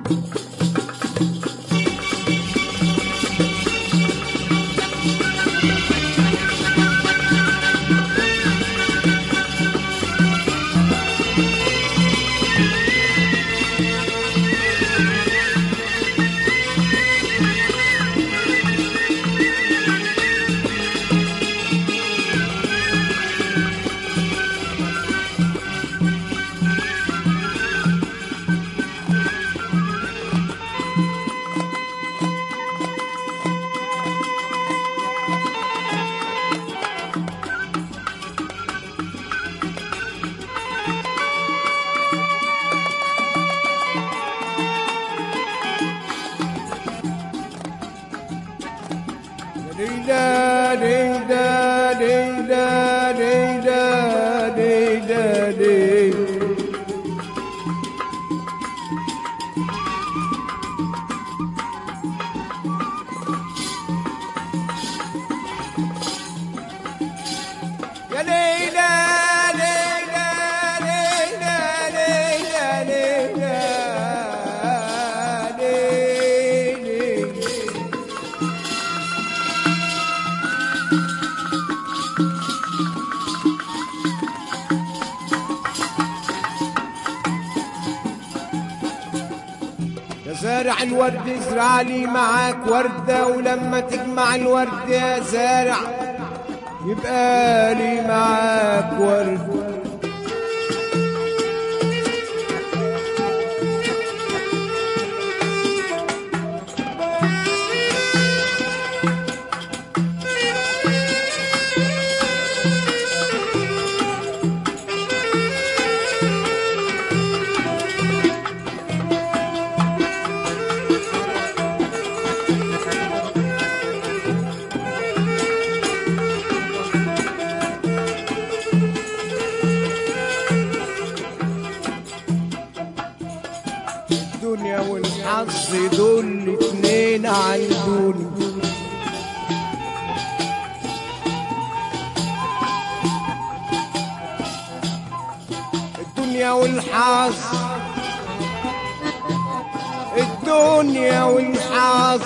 Dida, dida, dida, dida, dida, dida. يا ليلى ليلى ليلى ليلى ليلى ليلى يا زارع الورد ازرع لي معاك وردة ولما تجمع الورد يا زارع يبقى لي معاك ورد الدنيا والحظ دول اتنين عندوني الدنيا والحظ الدنيا والحظ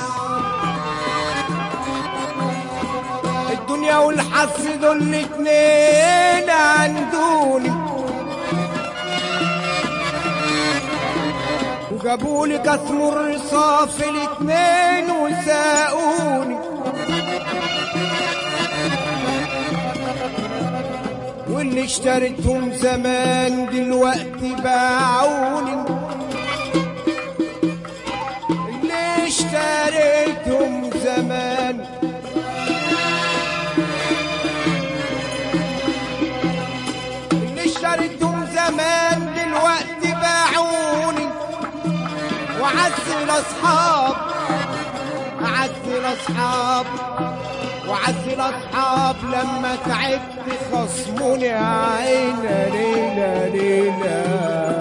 الدنيا والحظ دول اتنين عندوني وجابوا لي كسم الرصاف الاتنين وساقوني واللي اشتريتهم زمان دلوقتي باعوني اللي اشتريتهم زمان اللي اشتريتهم زمان دلوقتي باعوني وعز الاصحاب اعز الاصحاب وعز الاصحاب لما تعبت خصموني يا عيني ليلى ليلى